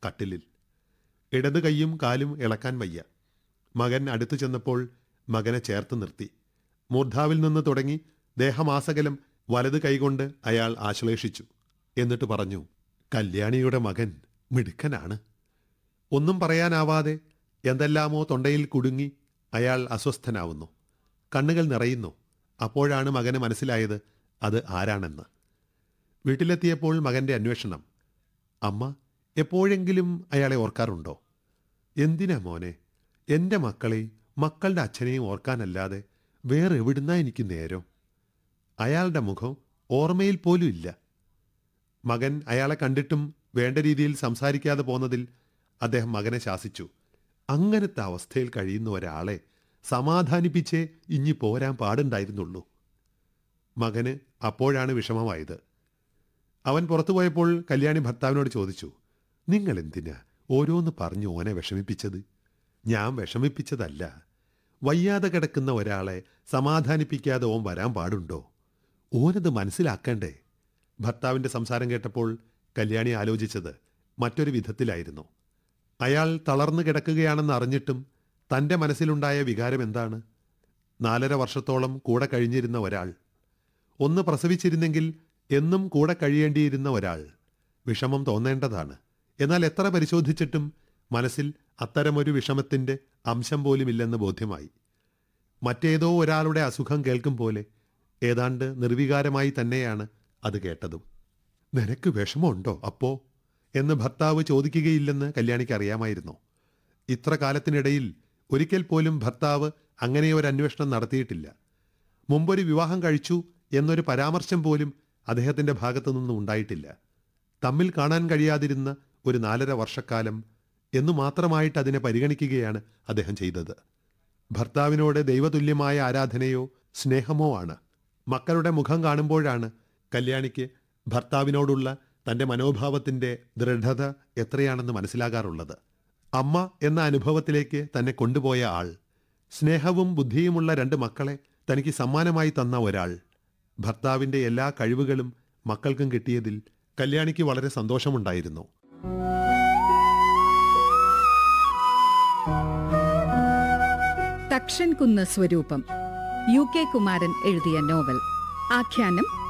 കട്ടിലിൽ ഇടത് കൈയും കാലും ഇളക്കാൻ വയ്യ മകൻ അടുത്തു ചെന്നപ്പോൾ മകനെ ചേർത്ത് നിർത്തി മൂർധാവിൽ നിന്ന് തുടങ്ങി ദേഹമാസകലം വലത് കൈകൊണ്ട് അയാൾ ആശ്ലേഷിച്ചു എന്നിട്ട് പറഞ്ഞു കല്യാണിയുടെ മകൻ മിടുക്കനാണ് ഒന്നും പറയാനാവാതെ എന്തെല്ലാമോ തൊണ്ടയിൽ കുടുങ്ങി അയാൾ അസ്വസ്ഥനാവുന്നു കണ്ണുകൾ നിറയുന്നു അപ്പോഴാണ് മകന് മനസ്സിലായത് അത് ആരാണെന്ന് വീട്ടിലെത്തിയപ്പോൾ മകന്റെ അന്വേഷണം അമ്മ എപ്പോഴെങ്കിലും അയാളെ ഓർക്കാറുണ്ടോ എന്തിനാ മോനെ എൻ്റെ മക്കളെയും മക്കളുടെ അച്ഛനെയും ഓർക്കാനല്ലാതെ വേറെ എവിടുന്നാ എനിക്ക് നേരം അയാളുടെ മുഖം ഓർമ്മയിൽ പോലും ഇല്ല മകൻ അയാളെ കണ്ടിട്ടും വേണ്ട രീതിയിൽ സംസാരിക്കാതെ പോന്നതിൽ അദ്ദേഹം മകനെ ശാസിച്ചു അങ്ങനത്തെ അവസ്ഥയിൽ കഴിയുന്ന ഒരാളെ സമാധാനിപ്പിച്ചേ ഇഞ്ഞി പോരാൻ പാടുണ്ടായിരുന്നുള്ളൂ മകന് അപ്പോഴാണ് വിഷമമായത് അവൻ പുറത്തുപോയപ്പോൾ കല്യാണി ഭർത്താവിനോട് ചോദിച്ചു നിങ്ങൾ എന്തിനാ ഓരോന്ന് പറഞ്ഞു ഓനെ വിഷമിപ്പിച്ചത് ഞാൻ വിഷമിപ്പിച്ചതല്ല വയ്യാതെ കിടക്കുന്ന ഒരാളെ സമാധാനിപ്പിക്കാതെ ഓൻ വരാൻ പാടുണ്ടോ ഓനത് മനസ്സിലാക്കണ്ടേ ഭർത്താവിന്റെ സംസാരം കേട്ടപ്പോൾ കല്യാണി ആലോചിച്ചത് മറ്റൊരു വിധത്തിലായിരുന്നു അയാൾ തളർന്നു കിടക്കുകയാണെന്ന് അറിഞ്ഞിട്ടും തന്റെ മനസ്സിലുണ്ടായ വികാരം എന്താണ് നാലര വർഷത്തോളം കൂടെ കഴിഞ്ഞിരുന്ന ഒരാൾ ഒന്ന് പ്രസവിച്ചിരുന്നെങ്കിൽ എന്നും കൂടെ കഴിയേണ്ടിയിരുന്ന ഒരാൾ വിഷമം തോന്നേണ്ടതാണ് എന്നാൽ എത്ര പരിശോധിച്ചിട്ടും മനസ്സിൽ അത്തരമൊരു വിഷമത്തിന്റെ അംശം പോലുമില്ലെന്ന് ബോധ്യമായി മറ്റേതോ ഒരാളുടെ അസുഖം കേൾക്കും പോലെ ഏതാണ്ട് നിർവികാരമായി തന്നെയാണ് അത് കേട്ടതും നിനക്ക് വിഷമമുണ്ടോ അപ്പോ എന്ന് ഭർത്താവ് ചോദിക്കുകയില്ലെന്ന് കല്യാണിക്ക് അറിയാമായിരുന്നു ഇത്ര കാലത്തിനിടയിൽ ഒരിക്കൽ പോലും ഭർത്താവ് അങ്ങനെ ഒരു അന്വേഷണം നടത്തിയിട്ടില്ല മുമ്പൊരു വിവാഹം കഴിച്ചു എന്നൊരു പരാമർശം പോലും അദ്ദേഹത്തിന്റെ ഭാഗത്തു നിന്നും ഉണ്ടായിട്ടില്ല തമ്മിൽ കാണാൻ കഴിയാതിരുന്ന ഒരു നാലര വർഷക്കാലം എന്നു മാത്രമായിട്ട് അതിനെ പരിഗണിക്കുകയാണ് അദ്ദേഹം ചെയ്തത് ഭർത്താവിനോട് ദൈവതുല്യമായ ആരാധനയോ സ്നേഹമോ ആണ് മക്കളുടെ മുഖം കാണുമ്പോഴാണ് കല്യാണിക്ക് ഭർത്താവിനോടുള്ള തന്റെ മനോഭാവത്തിന്റെ ദൃഢത എത്രയാണെന്ന് മനസ്സിലാകാറുള്ളത് അമ്മ എന്ന അനുഭവത്തിലേക്ക് തന്നെ കൊണ്ടുപോയ ആൾ സ്നേഹവും ബുദ്ധിയുമുള്ള രണ്ട് മക്കളെ തനിക്ക് സമ്മാനമായി തന്ന ഒരാൾ ഭർത്താവിന്റെ എല്ലാ കഴിവുകളും മക്കൾക്കും കിട്ടിയതിൽ കല്യാണിക്ക് വളരെ സന്തോഷമുണ്ടായിരുന്നു തക്ഷൻ കുന്ന് സ്വരൂപം യു കെ കുമാരൻ എഴുതിയ നോവൽ ആഖ്യാനം